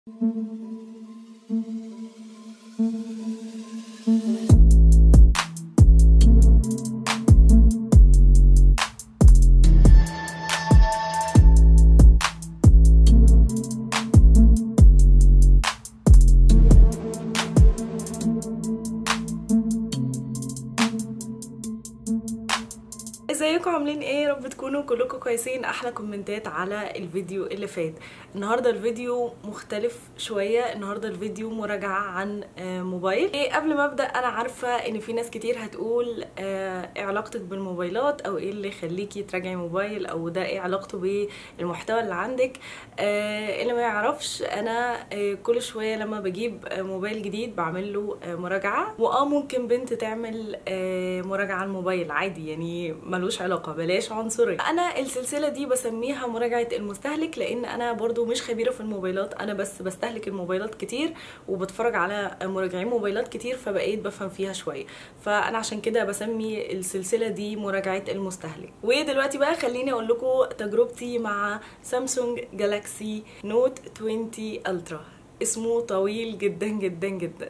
ازيكم عاملين ايه يا رب تكونوا كلكم كويسين احلى كومنتات على الفيديو اللي فات النهارده الفيديو مختلف شويه النهارده الفيديو مراجعه عن آه، موبايل إيه قبل ما ابدا انا عارفه ان في ناس كتير هتقول آه، ايه علاقتك بالموبايلات او ايه اللي يخليكي تراجعي موبايل او ده ايه علاقته بالمحتوى اللي عندك آه، اللي ما يعرفش انا آه، كل شويه لما بجيب آه، موبايل جديد بعمل له آه، مراجعه واه ممكن بنت تعمل آه، مراجعه على الموبايل عادي يعني ملوش علاقه بلاش عنصريه انا السلسله دي بسميها مراجعه المستهلك لان انا برضو مش خبيره في الموبايلات انا بس بستهلك الموبايلات كتير وبتفرج على مراجعين موبايلات كتير فبقيت بفهم فيها شويه فانا عشان كده بسمي السلسله دي مراجعه المستهلك ودلوقتي بقى خليني اقول لكم تجربتي مع سامسونج جالاكسي نوت 20 الترا اسمه طويل جدا جدا جدا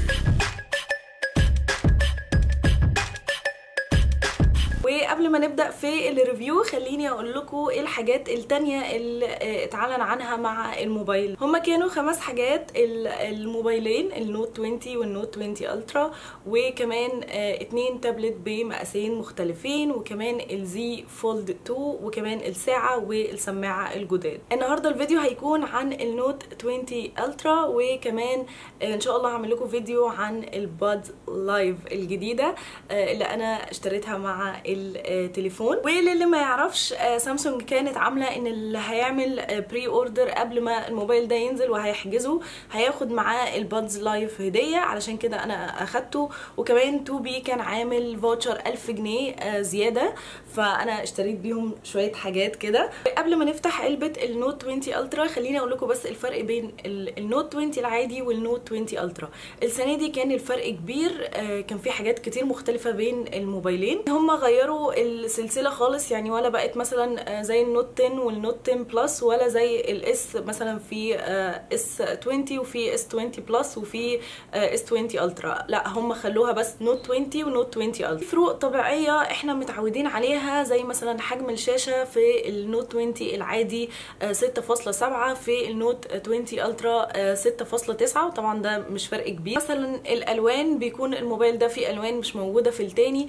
وقبل ما نبدا في الريفيو خليني اقول لكم ايه الحاجات التانية اللي آه، اتعلن عنها مع الموبايل هما كانوا خمس حاجات ال- الموبايلين النوت 20 والنوت 20 الترا وكمان آه، اتنين تابلت بمقاسين مختلفين وكمان الزي فولد 2 وكمان الساعة والسماعة الجداد النهاردة الفيديو هيكون عن النوت 20 الترا وكمان آه، ان شاء الله هعمل لكم فيديو عن الباد لايف الجديدة آه، اللي انا اشتريتها مع التليفون وللي ما يعرفش آه، سامسونج كانت عامله ان اللي هيعمل بري اوردر قبل ما الموبايل ده ينزل وهيحجزه هياخد معاه البادز لايف هديه علشان كده انا اخدته وكمان 2 بي كان عامل فوتشر 1000 جنيه آه، زياده فانا اشتريت بيهم شويه حاجات كده قبل ما نفتح علبه النوت 20 الترا خليني اقول لكم بس الفرق بين ال- النوت 20 العادي والنوت 20 الترا السنه دي كان الفرق كبير آه، كان في حاجات كتير مختلفه بين الموبايلين هم غيروا السلسله خالص يعني ولا بقت مثلا آه، زي النوت 10 والنوت 10 بلس ولا زي الاس مثلا في اس 20 وفي اس 20 بلس وفي اس 20 الترا لا هم خلوها بس نوت 20 ونوت 20 الترا فروق طبيعيه احنا متعودين عليها زي مثلا حجم الشاشه في النوت 20 العادي آه، 6.7 في النوت 20 الترا آه، 6.9 وطبعا ده مش فرق كبير مثلا الالوان بيكون الموبايل ده فيه الوان مش موجوده في التاني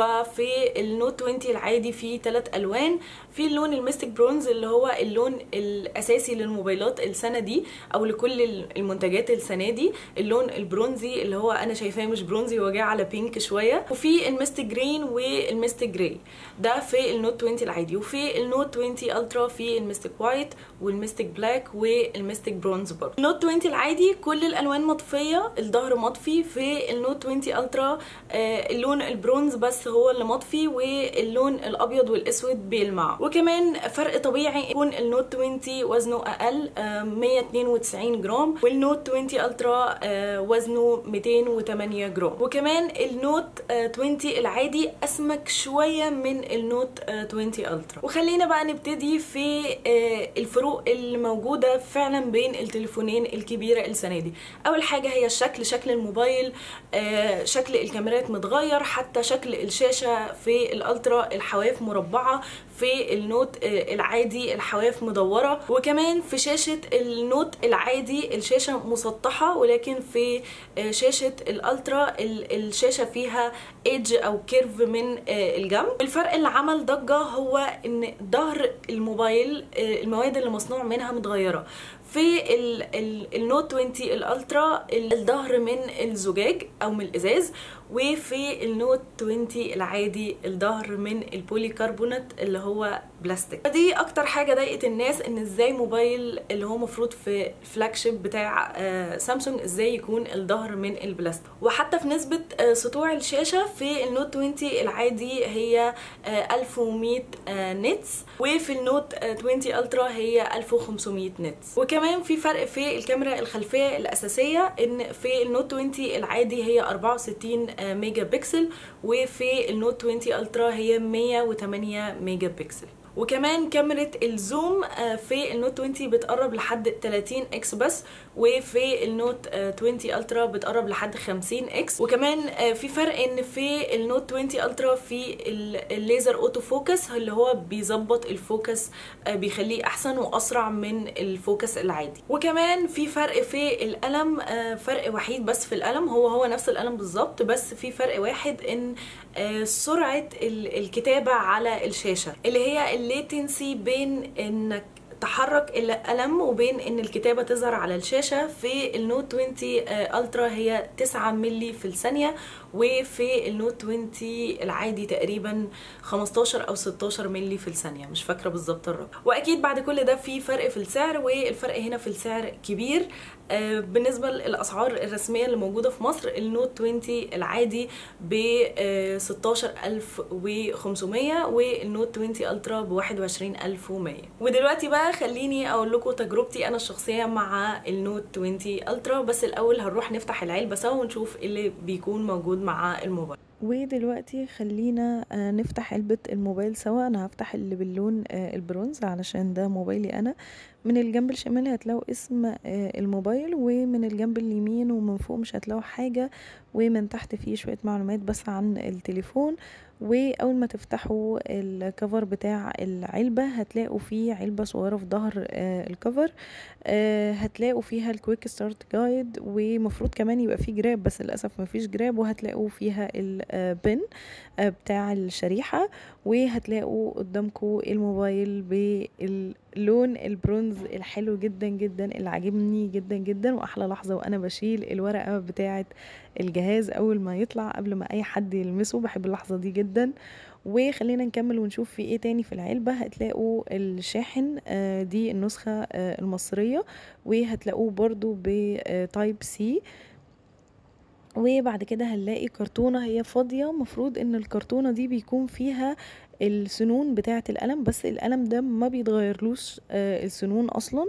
ففي النوت 20 العادي فيه ثلاث الوان في اللون الميستيك برونز اللي هو اللون الاساسي للموبايلات السنه دي او لكل المنتجات السنه دي اللون البرونزي اللي هو انا شايفاه مش برونزي هو جاي على بينك شويه وفي الميستيك جرين والميستيك جراي ده في النوت 20 العادي وفي النوت 20 الترا في الميستيك وايت والميستيك بلاك والميستيك برونز برضه النوت 20 العادي كل الالوان مطفيه الظهر مطفي في النوت 20 الترا آه، اللون البرونز بس هو اللي مطفي واللون الابيض والاسود بيلمع وكمان فرق طبيعي يكون النوت 20 وزنه اقل آه، 192 جرام والنوت 20 الترا آه، وزنه 208 جرام وكمان النوت آه، 20 العادي اسمك شويه من النوت آه، 20 الترا وخلينا بقى نبتدي في آه، الفروق اللي موجوده فعلا بين التليفونين الكبيره السنه دي اول حاجه هي الشكل شكل الموبايل آه، شكل الكاميرات متغير حتى شكل الشاشه في الالترا الحواف مربعه في النوت آه، العادي الحواف مدوره وكمان في شاشه النوت العادي الشاشه مسطحه ولكن في آه، شاشه الالترا ال- الشاشه فيها ايدج او كيرف من آه، الجنب الفرق اللي عمل ضجه هو ان ظهر الموبايل آه، المواد اللي مصنوع منها متغيره في ال ال النوت 20 الالترا الظهر من الزجاج او من الازاز وفي النوت 20 العادي الظهر من البوليكربونات اللي هو بلاستيك فدي اكتر حاجه ضايقت الناس ان ازاي موبايل اللي هو مفروض في الفلاج شيب بتاع آه، سامسونج ازاي يكون الظهر من البلاستيك وحتى في نسبه آه، سطوع الشاشه في النوت 20 العادي هي آه، 1100 آه، نتس وفي النوت آه، 20 الترا هي 1500 نتس وكمان في فرق في الكاميرا الخلفيه الاساسيه ان في النوت 20 العادي هي 64 آه، ميجا بكسل وفي النوت 20 الترا هي 108 ميجا بكسل وكمان كاميرا الزوم آه، في النوت 20 بتقرب لحد 30 اكس بس وفي النوت آه، 20 الترا بتقرب لحد 50 اكس وكمان آه، في فرق ان في النوت 20 الترا في ال- الليزر اوتو فوكس اللي هو بيظبط الفوكس آه، بيخليه احسن واسرع من الفوكس العادي وكمان في فرق في القلم آه، فرق وحيد بس في القلم هو هو نفس القلم بالظبط بس في فرق واحد ان آه، سرعه ال- الكتابه على الشاشه اللي هي الليتنسي بين انك تحرك القلم وبين ان الكتابه تظهر على الشاشه في النوت 20 آه، الترا هي 9 ملي في الثانيه وفي النوت 20 العادي تقريبا 15 او 16 ملي في الثانيه مش فاكره بالظبط الرقم واكيد بعد كل ده في فرق في السعر والفرق هنا في السعر كبير آه، بالنسبه للاسعار الرسميه اللي موجوده في مصر النوت 20 العادي ب 16500 والنوت 20 الترا ب 21100 ودلوقتي بقى خليني اقول لكم تجربتي انا الشخصيه مع النوت 20 الترا بس الاول هنروح نفتح العلبه سوا ونشوف إيه اللي بيكون موجود مع الموبايل ودلوقتي خلينا آه، نفتح علبة الموبايل سوا انا هفتح اللي باللون آه، البرونز علشان ده موبايلي انا من الجنب الشمالي هتلاقوا اسم آه، الموبايل ومن الجنب اليمين ومن فوق مش هتلاقوا حاجة ومن تحت فيه شوية معلومات بس عن التليفون واول ما تفتحوا الكفر بتاع العلبة هتلاقوا فيه علبة صغيرة في ظهر آه، الكفر آه، هتلاقوا فيها الكويك ستارت جايد ومفروض كمان يبقى فيه جراب بس للاسف مفيش جراب وهتلاقوا فيها البن بتاع الشريحة وهتلاقوا قدامكم الموبايل باللون البرونز الحلو جدا جدا اللي عاجبني جدا جدا واحلى لحظة وانا بشيل الورقة بتاعة الجهاز اول ما يطلع قبل ما اي حد يلمسه بحب اللحظة دي جدا وخلينا نكمل ونشوف في ايه تاني في العلبة هتلاقوا الشاحن آه، دي النسخة آه، المصرية وهتلاقوه برضو بتايب سي وبعد كده هنلاقي كرتونة هي فاضية مفروض ان الكرتونة دي بيكون فيها السنون بتاعة القلم بس القلم ده ما بيتغيرلوش آه، السنون اصلا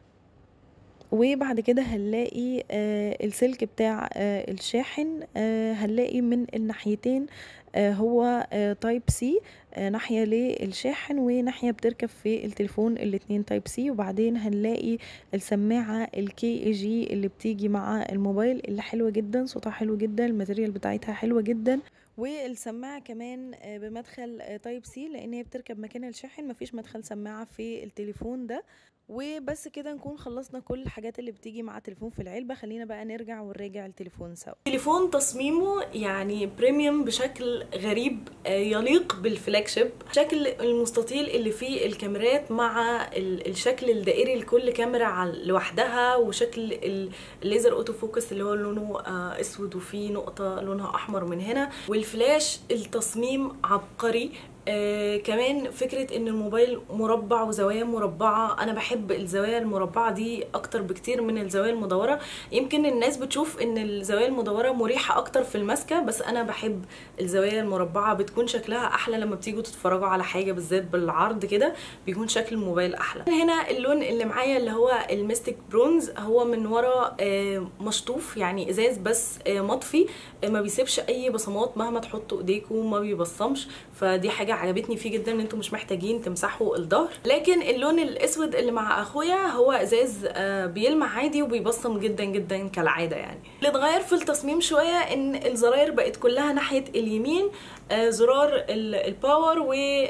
وبعد كده هنلاقي آه، السلك بتاع آه، الشاحن آه، هنلاقي من الناحيتين آه، هو تايب سي ناحية للشاحن وناحية بتركب في التليفون الاتنين تايب سي وبعدين هنلاقي السماعة الكي اي جي اللي بتيجي مع الموبايل اللي حلوة جدا صوتها حلو جدا الماتيريال بتاعتها حلوة جدا والسماعة كمان آه، بمدخل تايب سي لان هي بتركب مكان الشاحن مفيش مدخل سماعة في التليفون ده وبس كده نكون خلصنا كل الحاجات اللي بتيجي مع التليفون في العلبة خلينا بقى نرجع ونراجع التليفون سوا تليفون تصميمه يعني بريميوم بشكل غريب آه، يليق بالفلاج شيب شكل المستطيل اللي فيه الكاميرات مع ال- الشكل الدائري لكل كاميرا على- لوحدها وشكل ال- الليزر اوتو فوكس اللي هو لونه آه، اسود وفيه نقطة لونها احمر من هنا والفلاش التصميم عبقري آه كمان فكرة ان الموبايل مربع وزوايا مربعة انا بحب الزوايا المربعة دي اكتر بكتير من الزوايا المدورة يمكن الناس بتشوف ان الزوايا المدورة مريحة اكتر في المسكة بس انا بحب الزوايا المربعة بتكون شكلها احلى لما بتيجوا تتفرجوا على حاجة بالذات بالعرض كده بيكون شكل الموبايل احلى هنا اللون اللي معايا اللي هو الميستيك برونز هو من ورا آه مشطوف يعني ازاز بس آه مطفي آه ما بيسيبش اي بصمات مهما تحطوا ايديكم ما بيبصمش فدي حاجة عجبتني فيه جدا ان انتم مش محتاجين تمسحوا الظهر لكن اللون الاسود اللي مع اخويا هو ازاز آه، بيلمع عادي وبيبصم جدا جدا كالعاده يعني اللي اتغير في التصميم شويه ان الزراير بقت كلها ناحيه اليمين آه، زرار ال- الباور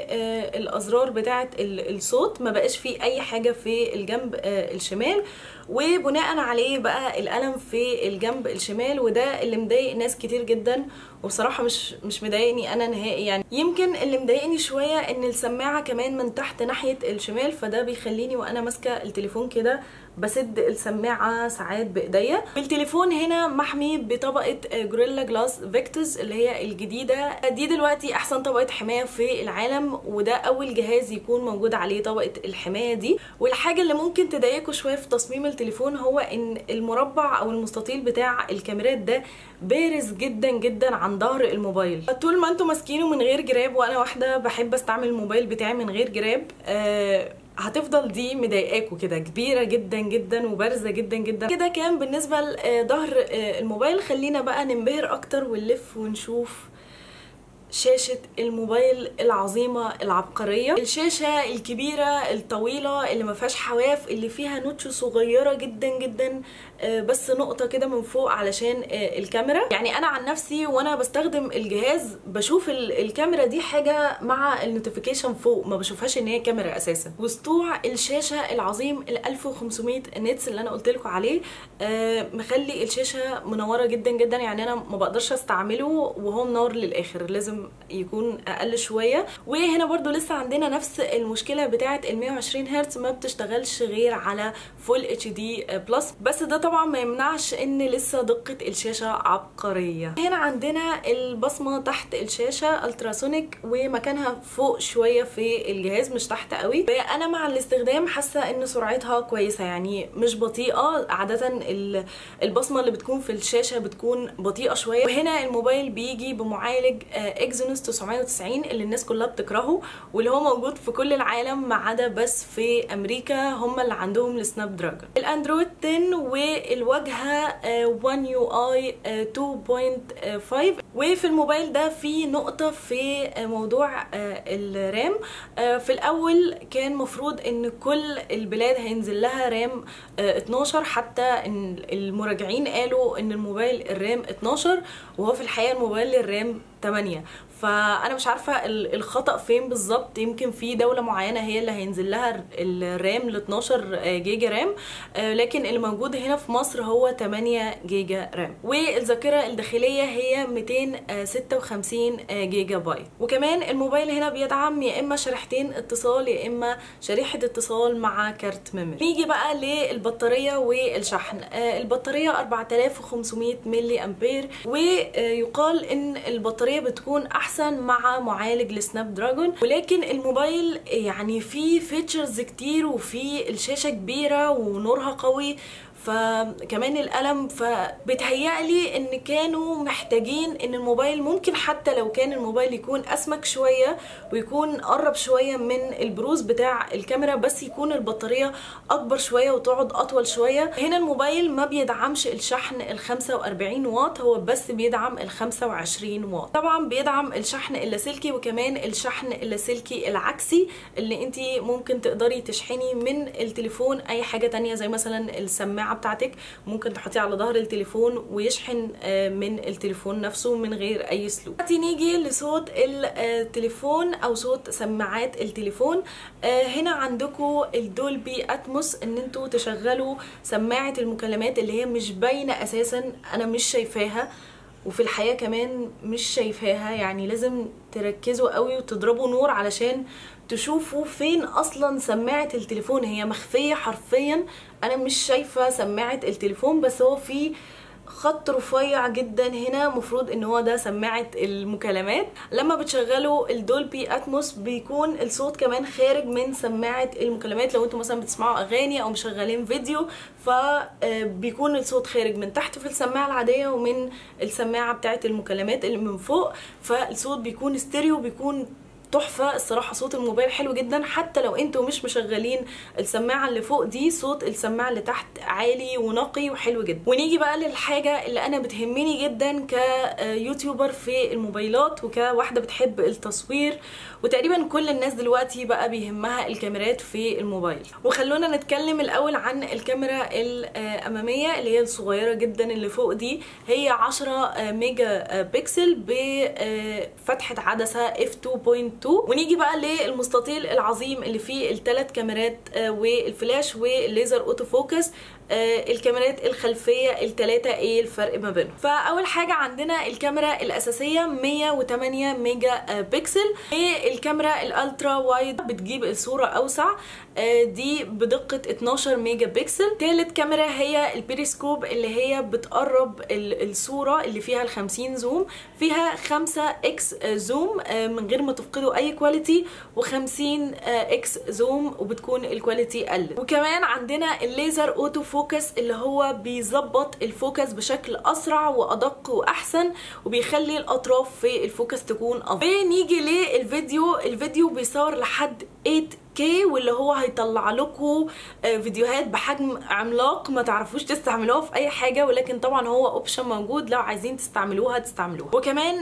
والازرار بتاعه ال- الصوت ما بقاش فيه اي حاجه في الجنب آه، الشمال وبناء عليه بقى القلم في الجنب الشمال وده اللي مضايق ناس كتير جدا وبصراحه مش مش مضايقني انا نهائي يعني يمكن اللي مضايقني شويه ان السماعه كمان من تحت ناحيه الشمال فده بيخليني وانا ماسكه التليفون كده بسد السماعه ساعات بايديا التليفون هنا محمي بطبقه جوريلا جلاس فيكتورز اللي هي الجديده دي دلوقتي احسن طبقه حمايه في العالم وده اول جهاز يكون موجود عليه طبقه الحمايه دي والحاجه اللي ممكن تضايقكم شويه في تصميم التليفون هو ان المربع او المستطيل بتاع الكاميرات ده بارز جدا جدا عن ظهر الموبايل طول ما انتم ماسكينه من غير جراب وانا واحده بحب استعمل الموبايل بتاعي من غير جراب آه هتفضل دي مضايقاكوا كده كبيره جدا جدا وبارزه جدا جدا كده كان بالنسبه لظهر الموبايل خلينا بقى ننبهر اكتر ونلف ونشوف شاشة الموبايل العظيمة العبقرية الشاشة الكبيرة الطويلة اللي ما فيهاش حواف اللي فيها نوتش صغيرة جدا جدا بس نقطة كده من فوق علشان الكاميرا يعني انا عن نفسي وانا بستخدم الجهاز بشوف الكاميرا دي حاجة مع النوتيفيكيشن فوق ما بشوفهاش ان هي كاميرا اساسا وسطوع الشاشة العظيم ال 1500 نتس اللي انا قلت لكم عليه مخلي الشاشة منورة جدا جدا يعني انا ما بقدرش استعمله وهو منور للاخر لازم يكون اقل شويه وهنا برضو لسه عندنا نفس المشكله بتاعه ال 120 هرتز ما بتشتغلش غير على فول اتش دي بلس بس ده طبعا ما يمنعش ان لسه دقه الشاشه عبقريه هنا عندنا البصمه تحت الشاشه التراسونيك ومكانها فوق شويه في الجهاز مش تحت قوي انا مع الاستخدام حاسه ان سرعتها كويسه يعني مش بطيئه عاده البصمه اللي بتكون في الشاشه بتكون بطيئه شويه وهنا الموبايل بيجي بمعالج اكزينوس 990 اللي الناس كلها بتكرهه واللي هو موجود في كل العالم ما عدا بس في امريكا هم اللي عندهم السناب دراجون الاندرويد 10 والواجهه 1 يو اي 2.5 وفي الموبايل ده في نقطه في موضوع الرام في الاول كان مفروض ان كل البلاد هينزل لها رام 12 حتى ان المراجعين قالوا ان الموبايل الرام 12 وهو في الحقيقه الموبايل الرام 8 فانا مش عارفه الخطا فين بالظبط يمكن في دوله معينه هي اللي هينزل لها الرام ل 12 جيجا رام لكن اللي موجود هنا في مصر هو 8 جيجا رام والذاكره الداخليه هي 256 جيجا بايت وكمان الموبايل هنا بيدعم يا اما شريحتين اتصال يا اما شريحه اتصال مع كارت ميموري نيجي بقى للبطاريه والشحن البطاريه 4500 ملي امبير ويقال ان البطاريه بتكون احسن احسن مع معالج السناب دراجون ولكن الموبايل يعني فيه فيتشرز كتير وفيه الشاشه كبيره ونورها قوي فكمان القلم فبتهيألي ان كانوا محتاجين ان الموبايل ممكن حتى لو كان الموبايل يكون اسمك شويه ويكون قرب شويه من البروز بتاع الكاميرا بس يكون البطاريه اكبر شويه وتقعد اطول شويه هنا الموبايل ما بيدعمش الشحن ال 45 واط هو بس بيدعم ال 25 واط طبعا بيدعم الشحن اللاسلكي وكمان الشحن اللاسلكي العكسي اللي انت ممكن تقدري تشحني من التليفون اي حاجه تانية زي مثلا السماعه بتاعتك ممكن تحطيه على ظهر التليفون ويشحن من التليفون نفسه من غير اي سلوك دلوقتي نيجي لصوت التليفون او صوت سماعات التليفون هنا عندكم الدولبي اتموس ان انتوا تشغلوا سماعه المكالمات اللي هي مش باينه اساسا انا مش شايفاها وفي الحقيقه كمان مش شايفاها يعني لازم تركزوا قوي وتضربوا نور علشان تشوفوا فين اصلا سماعه التليفون هي مخفيه حرفيا انا مش شايفه سماعه التليفون بس هو في خط رفيع جدا هنا مفروض ان هو ده سماعه المكالمات لما بتشغلوا الدولبي اتموس بيكون الصوت كمان خارج من سماعه المكالمات لو انتم مثلا بتسمعوا اغاني او مشغلين فيديو فبيكون الصوت خارج من تحت في السماعه العاديه ومن السماعه بتاعه المكالمات اللي من فوق فالصوت بيكون ستيريو بيكون تحفه الصراحه صوت الموبايل حلو جدا حتى لو انتوا مش مشغلين السماعه اللي فوق دي صوت السماعه اللي تحت عالي ونقي وحلو جدا ونيجي بقى للحاجه اللي انا بتهمني جدا كيوتيوبر في الموبايلات وكواحده بتحب التصوير وتقريبا كل الناس دلوقتي بقى بيهمها الكاميرات في الموبايل وخلونا نتكلم الاول عن الكاميرا الاماميه اللي هي الصغيره جدا اللي فوق دي هي 10 ميجا بكسل بفتحه عدسه اف 2.2 ونيجي بقى للمستطيل العظيم اللي فيه الثلاث كاميرات والفلاش والليزر اوتو فوكس الكاميرات الخلفيه الثلاثه ايه الفرق ما بينهم فاول حاجه عندنا الكاميرا الاساسيه 108 ميجا بكسل الكاميرا الالترا وايد بتجيب الصوره اوسع دي بدقه 12 ميجا بكسل ثالث كاميرا هي البيريسكوب اللي هي بتقرب الصوره اللي فيها ال 50 زوم فيها 5 اكس زوم من غير ما تفقدوا اي كواليتي و50 اكس زوم وبتكون الكواليتي اقل وكمان عندنا الليزر اوتو فوكس اللي هو بيظبط الفوكس بشكل اسرع وادق واحسن وبيخلي الاطراف في الفوكس تكون افضل ونيجي للفيديو الفيديو بيصور لحد 8K واللي هو هيطلع لكم فيديوهات بحجم عملاق ما تعرفوش تستعملوها في اي حاجه ولكن طبعا هو اوبشن موجود لو عايزين تستعملوها تستعملوها وكمان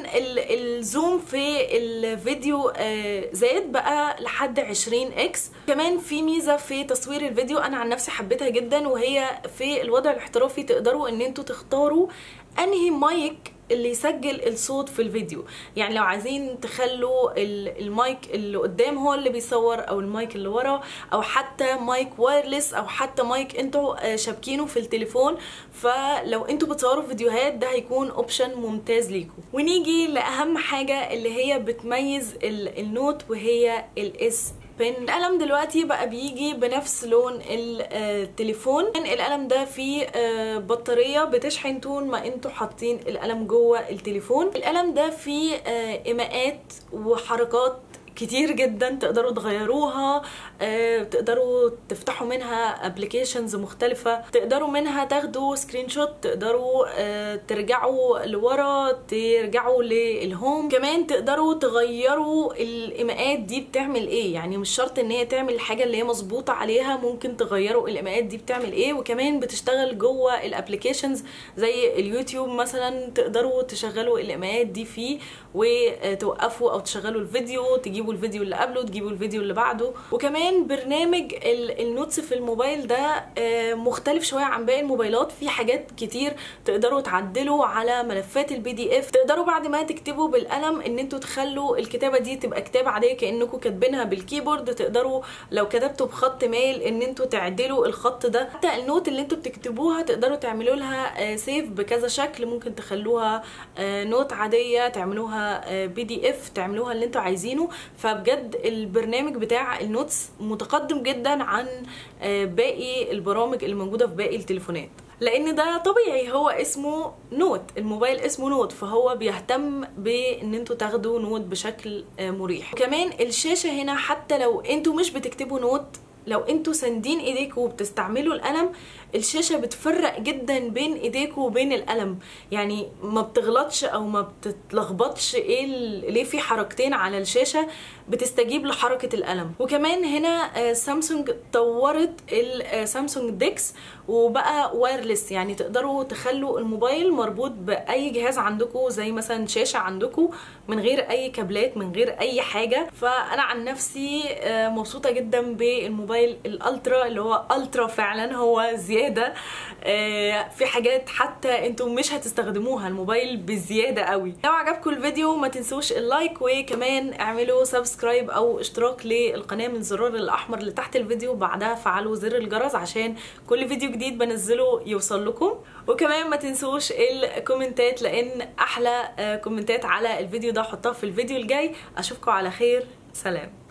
الزوم في الفيديو زاد بقى لحد 20 اكس كمان في ميزه في تصوير الفيديو انا عن نفسي حبيتها جدا وهي في الوضع الاحترافي تقدروا ان انتوا تختاروا انهي مايك اللي يسجل الصوت في الفيديو يعني لو عايزين تخلوا المايك اللي قدام هو اللي بيصور او المايك اللي ورا او حتى مايك وايرلس او حتى مايك انتوا شابكينه في التليفون فلو انتوا بتصوروا فيديوهات ده هيكون اوبشن ممتاز ليكم ونيجي لاهم حاجه اللي هي بتميز النوت وهي الاس بن القلم دلوقتي بقى بيجي بنفس لون التليفون القلم ده فيه بطاريه بتشحن طول ما انتوا حاطين القلم جوه التليفون القلم ده فيه ايماءات وحركات كتير جدا تقدروا تغيروها آه، تقدروا تفتحوا منها ابلكيشنز مختلفة تقدروا منها تاخدوا سكرين شوت تقدروا آه، ترجعوا لورا ترجعوا للهوم كمان تقدروا تغيروا الايماءات دي بتعمل ايه يعني مش شرط ان هي تعمل الحاجة اللي هي مظبوطة عليها ممكن تغيروا الايماءات دي بتعمل ايه وكمان بتشتغل جوه الابلكيشنز زي اليوتيوب مثلا تقدروا تشغلوا الايماءات دي فيه وتوقفوا او تشغلوا الفيديو تجيبوا الفيديو اللي قبله تجيبوا الفيديو اللي بعده وكمان برنامج ال- النوتس في الموبايل ده آه، مختلف شويه عن باقي الموبايلات في حاجات كتير تقدروا تعدلوا على ملفات البي دي اف تقدروا بعد ما تكتبوا بالقلم ان انتوا تخلوا الكتابه دي تبقى كتابه عاديه كانكم كاتبينها بالكيبورد تقدروا لو كتبتوا بخط ميل ان انتوا تعدلوا الخط ده حتى النوت اللي انتوا بتكتبوها تقدروا تعملوا لها سيف بكذا شكل ممكن تخلوها آه، نوت عاديه تعملوها بي دي اف تعملوها اللي انتوا عايزينه فبجد البرنامج بتاع النوتس متقدم جدا عن آه، باقي البرامج اللي موجوده في باقي التليفونات لان ده طبيعي هو اسمه نوت الموبايل اسمه نوت فهو بيهتم بان انتوا تاخدوا نوت بشكل آه، مريح كمان الشاشه هنا حتى لو انتوا مش بتكتبوا نوت لو انتوا ساندين ايديكوا وبتستعملوا القلم الشاشه بتفرق جدا بين ايديكوا وبين القلم يعني ما بتغلطش او ما بتتلخبطش ايه ال- ليه في حركتين على الشاشه بتستجيب لحركه القلم وكمان هنا آه، سامسونج طورت السامسونج ديكس وبقى وايرلس يعني تقدروا تخلوا الموبايل مربوط باي جهاز عندكم زي مثلا شاشه عندكم من غير اي كابلات من غير اي حاجه فانا عن نفسي آه، مبسوطه جدا بالموبايل الالترا اللي هو الترا فعلا هو زياده آه، في حاجات حتى انتم مش هتستخدموها الموبايل بزياده قوي لو عجبكم الفيديو ما تنسوش اللايك وكمان اعملوا سبسكرايب او اشتراك للقناه من الزرار الاحمر اللي تحت الفيديو بعدها فعلوا زر الجرس عشان كل فيديو جديد بنزله يوصل لكم وكمان ما تنسوش الكومنتات لان احلى آه، كومنتات على الفيديو ده احطها في الفيديو الجاي اشوفكم على خير سلام